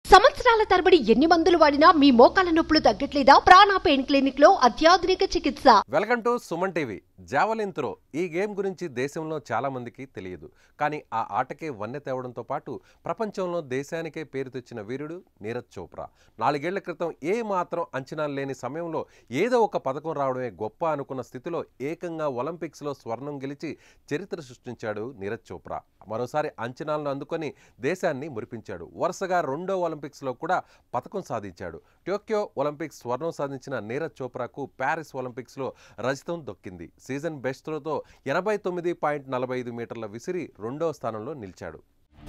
సంవత్సరాల తరబడి ఎన్ని మందులు వాడినా మీ మోకాల నొప్పులు తగ్గట్లేదా ప్రాణ పెయిన్ క్లినిక్ లో అత్యాధునిక చికిత్స welcome to Suman TV javelin throw ఈ గేమ్ గురించి దేశంలో చాలా మందికి తెలియదు కానీ ఆ ఆటకే వన్నె తేవడంతో పాటు ప్రపంచంలో దేశానికే పేరు తెచ్చిన వీరుడు నీరజ్ చోప్రా నాలుగేళ్ల క్రితం ఏ మాత్రం అంచనాలు లేని సమయంలో ఏదో ఒక పథకం రావడమే గొప్ప అనుకున్న స్థితిలో ఏకంగా ఒలింపిక్స్లో స్వర్ణం గెలిచి చరిత్ర సృష్టించాడు నీరజ్ చోప్రా మరోసారి అంచనాలను అందుకొని దేశాన్ని మురిపించాడు వరుసగా రెండో ఒలింపిక్స్లో కూడా పథకం సాధించాడు టోక్యో ఒలింపిక్స్ స్వర్ణం సాధించిన నీరజ్ చోప్రాకు ప్యారిస్ ఒలింపిక్స్లో రజతం దొక్కింది సీజన్ బెస్ట్ త్రోతో ఎనభై తొమ్మిది పాయింట్ నలభై ఐదు మీటర్ల విసిరి రెండో స్థానంలో నిలిచాడు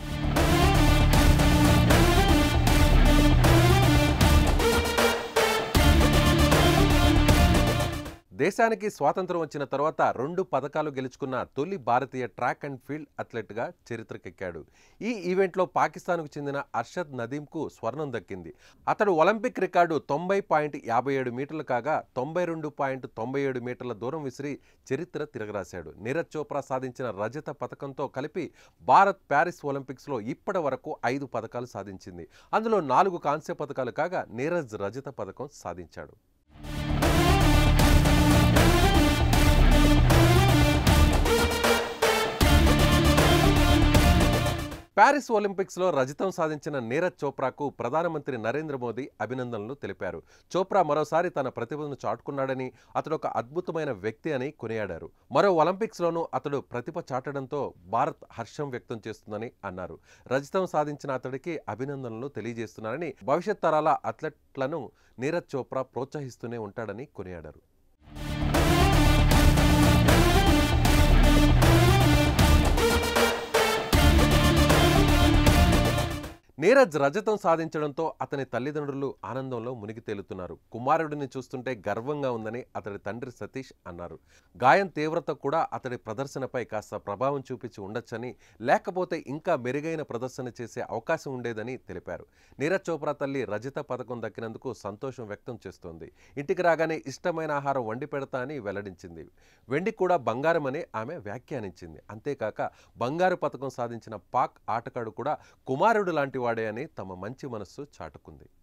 దేశానికి స్వాతంత్రం వచ్చిన తర్వాత రెండు పథకాలు గెలుచుకున్న తొలి భారతీయ ట్రాక్ అండ్ ఫీల్డ్ అథ్లెట్గా చరిత్రకెక్కాడు ఈ ఈవెంట్లో పాకిస్తాన్కు చెందిన అర్షద్ నదీంకు స్వర్ణం దక్కింది అతడు ఒలింపిక్ రికార్డు తొంభై పాయింట్ యాభై ఏడు మీటర్లు కాగా తొంభై రెండు పాయింట్ తొంభై ఏడు మీటర్ల దూరం విసిరి చరిత్ర తిరగరాశాడు నీరజ్ చోప్రా సాధించిన రజత పథకంతో కలిపి భారత్ ప్యారిస్ ఒలింపిక్స్లో ఇప్పటి వరకు ఐదు పథకాలు సాధించింది అందులో నాలుగు కాంస్య పథకాలు కాగా నీరజ్ రజత పథకం సాధించాడు ప్యారిస్ ఒలింపిక్స్లో రజతం సాధించిన నీరజ్ చోప్రాకు ప్రధానమంత్రి నరేంద్ర మోదీ అభినందనలు తెలిపారు చోప్రా మరోసారి తన ప్రతిభను చాటుకున్నాడని అతడు ఒక అద్భుతమైన వ్యక్తి అని కొనియాడారు మరో ఒలింపిక్స్లోనూ అతడు ప్రతిభ చాటడంతో భారత్ హర్షం వ్యక్తం చేస్తుందని అన్నారు రజతం సాధించిన అతడికి అభినందనలు తెలియజేస్తున్నారని భవిష్యత్ తరాల అథ్లెట్లను నీరజ్ చోప్రా ప్రోత్సహిస్తూనే ఉంటాడని కొనియాడారు నీరజ్ రజతం సాధించడంతో అతని తల్లిదండ్రులు ఆనందంలో మునిగి తేలుతున్నారు కుమారుడిని చూస్తుంటే గర్వంగా ఉందని అతడి తండ్రి సతీష్ అన్నారు గాయం తీవ్రత కూడా అతడి ప్రదర్శనపై కాస్త ప్రభావం చూపించి ఉండొచ్చని లేకపోతే ఇంకా మెరుగైన ప్రదర్శన చేసే అవకాశం ఉండేదని తెలిపారు నీరజ్ చోప్రా తల్లి రజత పథకం దక్కినందుకు సంతోషం వ్యక్తం చేస్తోంది ఇంటికి రాగానే ఇష్టమైన ఆహారం వండి పెడతా అని వెల్లడించింది వెండి కూడా బంగారమని ఆమె వ్యాఖ్యానించింది అంతేకాక బంగారు పథకం సాధించిన పాక్ ఆటగాడు కూడా కుమారుడు లాంటి వాడే అని తమ మంచి మనస్సు చాటుకుంది